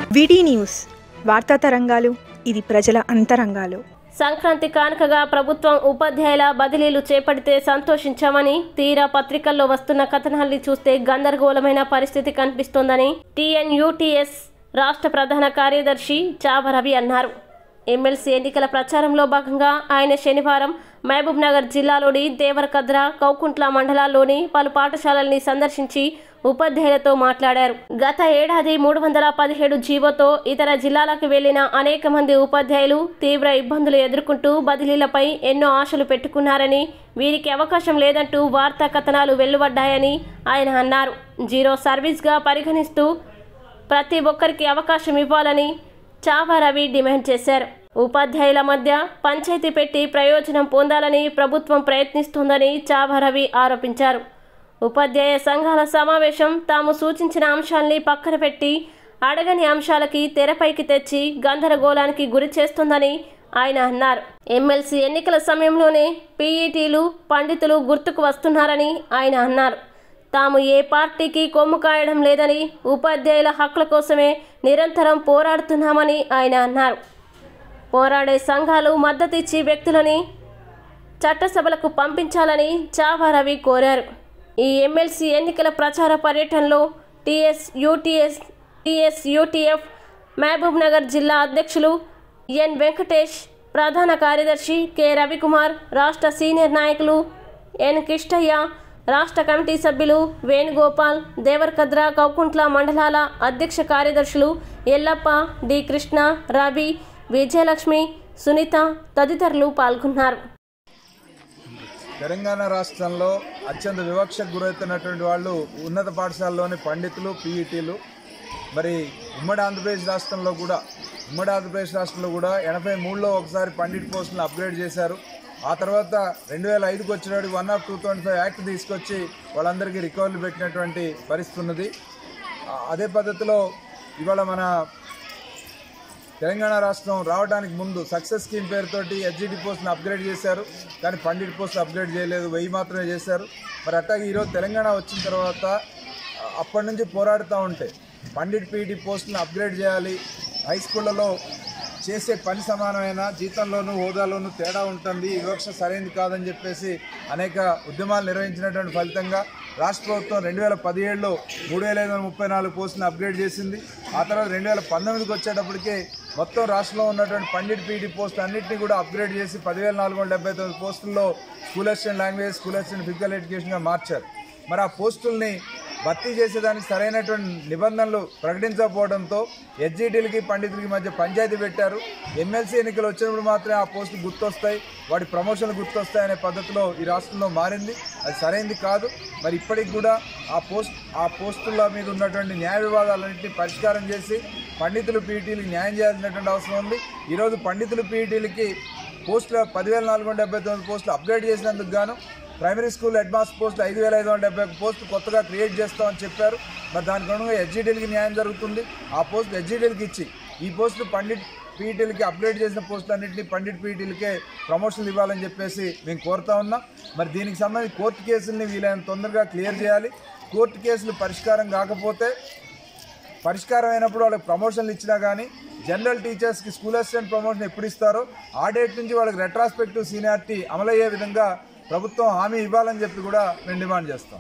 విడి న్యూస్ వార్తా తరంగాలు ఇది ప్రజల అంతరంగాలు సంక్రాంతి కానుకగా ప్రభుత్వం ఉపాధ్యాయుల బదిలీలు చేపడితే సంతోషించామని తీరా పత్రికల్లో వస్తున్న కథనాల్ని చూస్తే గందరగోళమైన పరిస్థితి కనిపిస్తోందని టీఎన్యూటీఎస్ రాష్ట్ర ప్రధాన కార్యదర్శి చావ రవి అన్నారు ఎమ్మెల్సీ ఎన్నికల ప్రచారంలో భాగంగా ఆయన శనివారం మహబూబ్ నగర్ జిల్లాలోని దేవరకద్ర కౌకుంట్ల మండలాల్లోని పలు పాఠశాలల్ని సందర్శించి ఉపాధ్యాయులతో మాట్లాడారు గత ఏడాది మూడు వందల పదిహేడు జీవోతో ఇతర జిల్లాలకు వెళ్లిన అనేక మంది ఉపాధ్యాయులు తీవ్ర ఇబ్బందులు ఎదుర్కొంటూ బదిలీలపై ఎన్నో ఆశలు పెట్టుకున్నారని వీరికి అవకాశం లేదంటూ వార్తా కథనాలు వెలువడ్డాయని ఆయన అన్నారు జీరో సర్వీస్గా పరిగణిస్తూ ప్రతి ఒక్కరికి అవకాశం ఇవ్వాలని చావా రవి డిమాండ్ చేశారు ఉపాధ్యాయుల మధ్య పంచాయతీ పెట్టి ప్రయోజనం పొందాలని ప్రభుత్వం ప్రయత్నిస్తోందని చావా రవి ఆరోపించారు ఉపాధ్యాయ సంఘాల సమావేశం తాము సూచించిన అంశాల్ని పక్కన పెట్టి అడగని అంశాలకి తెరపైకి తెచ్చి గందరగోళానికి గురి చేస్తోందని ఆయన అన్నారు ఎమ్మెల్సీ ఎన్నికల సమయంలోనే పీఈటీలు పండితులు గుర్తుకు వస్తున్నారని ఆయన అన్నారు తాము ఏ పార్టీకి కొమ్ము కాయడం లేదని ఉపాధ్యాయుల హక్కుల కోసమే నిరంతరం పోరాడుతున్నామని ఆయన అన్నారు పోరాడే సంఘాలు మద్దతిచ్చి వ్యక్తులని చట్టసభలకు పంపించాలని చావా రవి కోరారు ఈ ఎమ్మెల్సీ ఎన్నికల ప్రచార పర్యటనలో TS UTS TS UTF Mahabubnagar జిల్లా అధ్యక్షులు ఎన్ వెంకటేష్ ప్రధాన కార్యదర్శి కె రవికుమార్ రాష్ట్ర సీనియర్ నాయకులు ఎన్ కిష్టయ్య రాష్ట్ర కమిటీ సభ్యులు వేణుగోపాల్ దేవరకద్ర కౌకుంట్ల మండలాల అధ్యక్ష కార్యదర్శులు ఎల్లప్ప డి కృష్ణ రవి విజయలక్ష్మి సునీత తదితరులు పాల్గొన్నారు తెలంగాణ రాష్ట్రంలో అత్యంత వివక్షకు గురవుతున్నటువంటి వాళ్ళు ఉన్నత పాఠశాలలోని పండితులు పీఈటీలు మరి ఉమ్మడి ఆంధ్రప్రదేశ్ రాష్ట్రంలో కూడా ఉమ్మడి ఆంధ్రప్రదేశ్ రాష్ట్రంలో కూడా ఎనభై మూడులో ఒకసారి పండిట్ పోస్టులను అప్గ్రేడ్ చేశారు ఆ తర్వాత రెండు వేల ఐదుకి వచ్చినటువంటి one of two thousand five act తీసుకొచ్చి వాళ్ళందరికీ రికవర్లు పెట్టినటువంటి పరిస్థితి ఉన్నది ఆ- అదే పద్ధతిలో ఇవాళ మన తెలంగాణ రాష్ట్రం రావడానికి ముందు సక్సెస్ స్కీమ్ పేరుతోటి హెచ్జిటి పోస్ట్ని అప్గ్రేడ్ చేశారు కానీ పండిట్ పోస్ట్ అప్గ్రేడ్ చేయలేదు వెయ్యి మాత్రమే చేశారు మరి అట్లాగే ఈరోజు తెలంగాణ వచ్చిన తర్వాత ఆ, అప్పటి నుంచి పోరాడుతూ ఉంటే పండిట్ పీఈటీ పోస్ట్ని అప్గ్రేడ్ చేయాలి హై స్కూళ్ళలో చేసే పని సమానమైన జీతంలోనూ హోదాలోనూ తేడా ఉంటుంది ఈ వివక్ష సరైనది కాదని చెప్పేసి అనేక ఉద్యమాలు నిర్వహించినటువంటి ఫలితంగా రాష్ట్ర ప్రభుత్వం రెండు వేల పదిహేడులో మూడు వేల ఐదు వందల ముప్పై నాలుగు పోస్టులను అప్గ్రేడ్ చేసింది ఆ తర్వాత రెండు వేల పంతొమ్మిదికి వచ్చేటప్పటికి మొత్తం రాష్ట్రంలో ఉన్నటువంటి పండిట్ పీటీ పోస్ట్ అన్నింటినీ కూడా అప్గ్రేడ్ చేసి పదివేల నాలుగు వందల డెబ్బై తొమ్మిది పోస్టుల్లో school assistant language school assistant physical ఎడ్యుకేషన్గా మార్చారు మరి ఆ పోస్టుల్ని భర్తీ చేసేదానికి సరైనటువంటి నిబంధనలు ప్రకటించకపోవడంతో హెచ్జిటీలకి పండితులకి మధ్య పంచాయతీ పెట్టారు ఎమ్మెల్సీ ఎన్నికలు వచ్చినప్పుడు మాత్రమే ఆ పోస్టులు గుర్తొస్తాయి వాటి ప్రమోషన్లు గుర్తొస్తాయి అనే పద్ధతిలో ఈ రాష్ట్రంలో మారింది అది సరైనది కాదు మరి ఇప్పటికి కూడా ఆ పోస్ట్ ఆ పోస్టుల మీద ఉన్నటువంటి న్యాయ వివాదాలన్నింటినీ పరిష్కారం చేసి పండితులు పీఈటీలకు న్యాయం చేయాల్సినటువంటి అవసరం ఉంది ఈరోజు పండితులు పీఈటీలకి పోస్టులు పదివేల నాలుగు వందల డెబ్బై తొమ్మిది పోస్టులు అప్గ్రేడ్ చేసినందుకు గాను ప్రైమరీ స్కూల్ హెడ్ మాస్టర్ పోస్టులు ఐదు వేల ఐదు వందల డెబ్బై ఒక పోస్టు కొత్తగా క్రియేట్ చేస్తామని చెప్పారు మరి దానికి అనుగుణంగా హెచ్జిటీలకి న్యాయం జరుగుతుంది ఆ పోస్టు హెచ్జిటీలకి ఇచ్చి ఈ పోస్టులు పండిట్ పీఈటీలకి అప్గ్రేడ్ చేసిన పోస్టులు అన్నింటినీ పండిట్ పీఈటీలకే ప్రమోషన్లు ఇవ్వాలని చెప్పేసి మేము కోరుతా ఉన్నాం మరి దీనికి సంబంధించి కోర్టు కేసుల్ని వీలైనంత తొందరగా క్లియర్ చేయాలి కోర్టు కేసులు పరిష్కారం కాకపోతే పరిష్కారం అయినప్పుడు వాళ్ళకి ప్రమోషన్లు ఇచ్చినా కానీ జనరల్ టీచర్స్కి స్కూల్ అసిస్టెంట్ ప్రమోషన్ ఎప్పుడు ఇస్తారో ఆ డేట్ నుంచి వాళ్ళకి రెట్రాస్పెక్టివ్ సీనియారిటీ అమలయ్యే విధంగా ప్రభుత్వం హామీ ఇవ్వాలని చెప్పి కూడా మేము డిమాండ్ చేస్తాం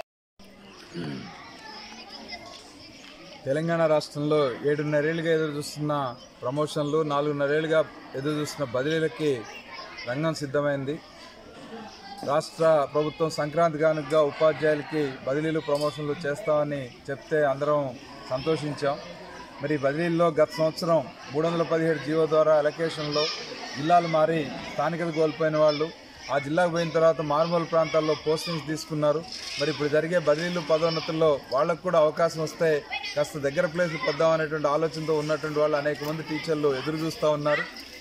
తెలంగాణ రాష్ట్రంలో ఏడున్నరేళ్ళుగా ఎదురు చూస్తున్న ప్రమోషన్లు నాలుగున్నరేళ్ళుగా ఎదురు చూస్తున్న బదిలీలకి రంగం సిద్ధమైంది రాష్ట్ర ప్రభుత్వం సంక్రాంతి కానుకగా ఉపాధ్యాయులకి బదిలీలు ప్రమోషన్లు చేస్తామని చెప్తే అందరం సంతోషించాం మరి ఈ బదిలీల్లో గత సంవత్సరం మూడు వందల పదిహేడు జీవో ద్వారా అలొకేషన్లో జిల్లాలు మారి స్థానికత కోల్పోయిన వాళ్ళు ఆ జిల్లాకు పోయిన తర్వాత మారుమూల ప్రాంతాల్లో పోస్టింగ్స్ తీసుకున్నారు మరి ఇప్పుడు జరిగే బదిలీలు పదోన్నతుల్లో వాళ్ళకు కూడా అవకాశం వస్తే కాస్త దగ్గర ప్లేస్లు పొద్దామనేటువంటి ఆలోచనతో ఉన్నటువంటి వాళ్ళు అనేక మంది టీచర్లు ఎదురు చూస్తూ ఉన్నారు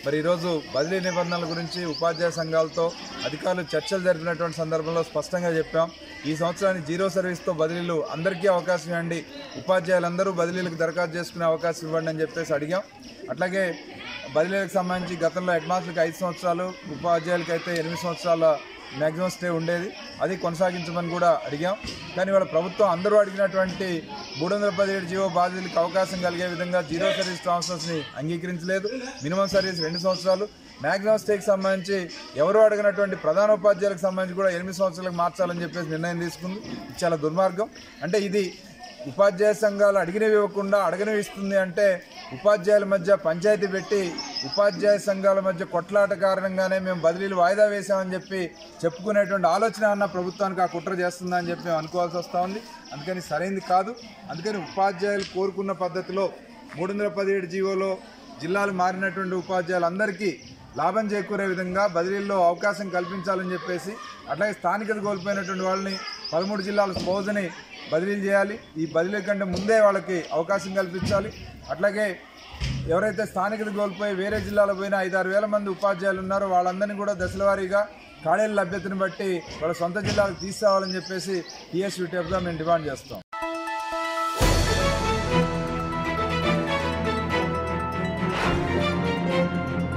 మరి ఈరోజు బదిలీ నిబంధనల గురించి ఉపాధ్యాయ సంఘాలతో అధికారులు చర్చలు జరిపినటువంటి సందర్భంలో స్పష్టంగా చెప్పాం ఈ సంవత్సరానికి జీరో సర్వీస్తో బదిలీలు అందరికీ అవకాశం ఇవ్వండి ఉపాధ్యాయులందరూ బదిలీలకు దరఖాస్తు చేసుకునే అవకాశం ఇవ్వండి అని చెప్పేసి అడిగాం అట్లాగే బదిలీలకు సంబంధించి గతంలో హెడ్ మాస్టర్కి ఐదు సంవత్సరాలు ఉపాధ్యాయులకి అయితే ఎనిమిది సంవత్సరాల మ్యాక్సిమం స్టే ఉండేది అది కొనసాగించమని కూడా అడిగాం కానీ వాళ్ళ ప్రభుత్వం అందరూ అడిగినటువంటి మూడు వందల పదిహేడు జీవో బాధితులకు అవకాశం కలిగే విధంగా జీరో సర్వీస్ ట్రాన్స్ఫర్స్ని అంగీకరించలేదు మినిమం సర్వీస్ రెండు సంవత్సరాలు మ్యాక్సిమం స్టేకి సంబంధించి ఎవరు అడిగినటువంటి ప్రధాన ఉపాధ్యాయులకు సంబంధించి కూడా ఎనిమిది సంవత్సరాలకు మార్చాలని చెప్పేసి నిర్ణయం తీసుకుంది ఇది చాలా దుర్మార్గం అంటే ఇది ఉపాధ్యాయ సంఘాలు అడిగినవి ఇవ్వకుండా అడగనివి ఇస్తుంది అంటే ఉపాధ్యాయుల మధ్య పంచాయతీ పెట్టి ఉపాధ్యాయ సంఘాల మధ్య కొట్లాట కారణంగానే మేము బదిలీలు వాయిదా వేసామని చెప్పి చెప్పుకునేటువంటి ఆలోచన అన్న ప్రభుత్వానికి ఆ కుట్ర చేస్తుందా అని చెప్పి మేము అనుకోవాల్సి వస్తూ ఉంది అందుకని సరైంది కాదు అందుకని ఉపాధ్యాయులు కోరుకున్న పద్ధతిలో మూడు వందల పదిహేడు జీవోలో జిల్లాలు మారినటువంటి ఉపాధ్యాయులందరికీ లాభం చేకూరే విధంగా బదిలీల్లో అవకాశం కల్పించాలని చెప్పేసి అట్లాగే స్థానికత కోల్పోయినటువంటి వాళ్ళని పదమూడు జిల్లాల స్పోజని బదిలీలు చేయాలి ఈ బదిలీ కంటే ముందే వాళ్ళకి అవకాశం కల్పించాలి అట్లాగే ఎవరైతే స్థానికత కోల్పోయి వేరే జిల్లాలో పోయిన ఐదారు వేల మంది ఉపాధ్యాయులు ఉన్నారో వాళ్ళందరినీ కూడా దశలవారీగా ఖాళీల లభ్యతను బట్టి వాళ్ళ సొంత జిల్లాలకు తీసుకురావాలని చెప్పేసి టీఎస్యూటీఎఫ్గా మేము డిమాండ్ చేస్తాం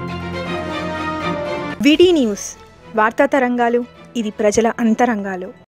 విడి న్యూస్ వార్తా తరంగాలు ఇది ప్రజల అంతరంగాలు